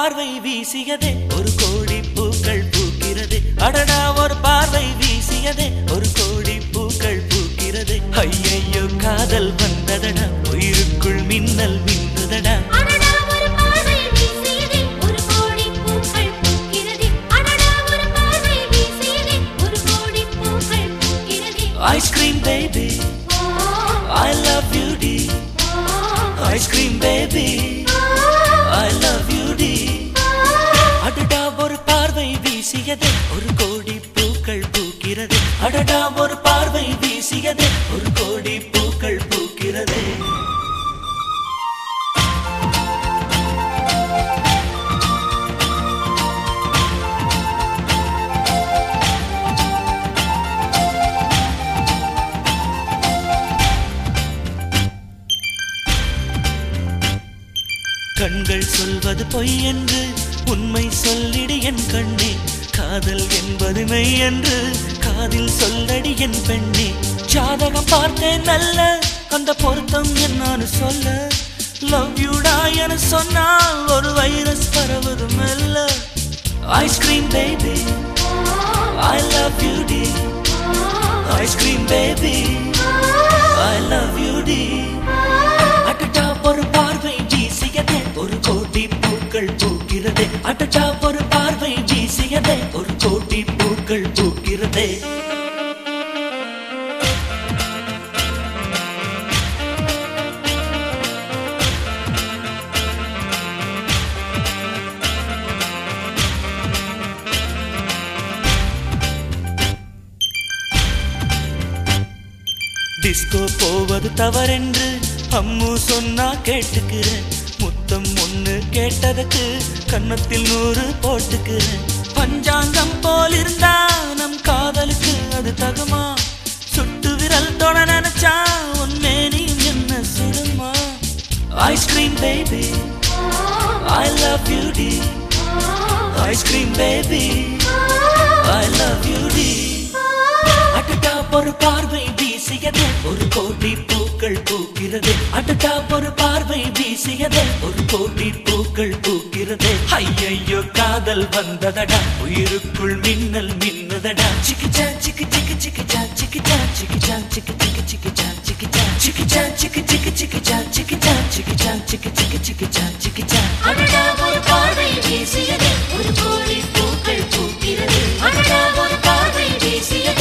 பார்வை வீசியதே ஒரு கோடி பூக்கள் பூக்கிறது அடடா ஒரு பார்வை வீசியதே ஒரு கோடி பூக்கள் பூக்கிறது ஐயையோ காதல் வந்ததடா உயிருக்குள் மின்னல் மின்னுதடா அடடா ஒரு பார்வை வீசியதே ஒரு கோடி பூக்கள் பூக்கிறதே அடடா ஒரு பார்வை வீசியதே ஒரு கோடி பூக்கள் பூக்கிறதே ice cream baby I love you டி ice cream baby I love you டி அடடா ஒரு பார்வை வீசியதே ஒரு கோடி பூக்கள் பூக்கிறது அடடா ஒரு பார்வை வீசியதே ஒரு கோடி பூக்கள் பூக்கிறது கண்கள் சொல்வது பொய் என்று உண்மை சொல்லிடு என் கண்ணே காதல் என்பது மெய் என்று காதில் சொல்லடி என் பெண்ணே ஜாதகம் பார்த்தேன் நல்ல அந்த பொருத்தம் என்னான்னு சொல்ல லவ் யூடா என சொன்னால் ஒரு வைரஸ் பரவது மெல்ல ice cream baby I love you டி ice cream baby I love you டி அடடா ஒரு பார்வை வீசியதே ஒரு கோடி பூக்கள் பூக்கிறதே அடடா ஒரு பார்வை வீசியதே ஒரு கோடி பூக்கள் பூக்கிறதே டிஸ்கோ போவது தவறென்று அம்மு சொன்னா கேட்டுக்கிறேன் முத்தம் ஒண்ணு கேட்டதுக்கு கன்னத்தில் நூறு போட்டுக்கிறேன் பஞ்சாங்கம் போல் இருந்தா நம் காதலுக்கு அது தகுமா சுட்டு விரல் தொட நினைச்சா உன் மேனியும் என்ன சுடுமா ice cream baby I love you டி ice cream baby I love you டி அடடா ஒரு பார்வை வீசியது ஒரு கோடி பூக்கள் பூக்கிறது அடடா ஒரு பார்வை வீசியது ஒரு கோடி பூக்கள் பூக்கிறது ஐயையோ காதல் வந்ததடா உயிருக்குள் மின்னல் மின்னுதடா சிக்கிச்சா சிக்கு சிக்கு சிக்கிச்சா சிக்கிச்சா சிக்கிச்சா சிக்கு சிக்கு சிக்கிச்சா சிக்கிச்சா சிக்கிச்சா சிக்கு சிக்கு சிக்கிச்சா சிக்கிச்சா சிக்கிச்சா சிக்கு சிக்கு சிக்கிச்சா சிக்கிச்சா அடடா ஒரு பார்வை வீசியதே ஒரு கோடி பூக்கள் பூக்கிறதே அடடா ஒரு பார்வை வீசியதே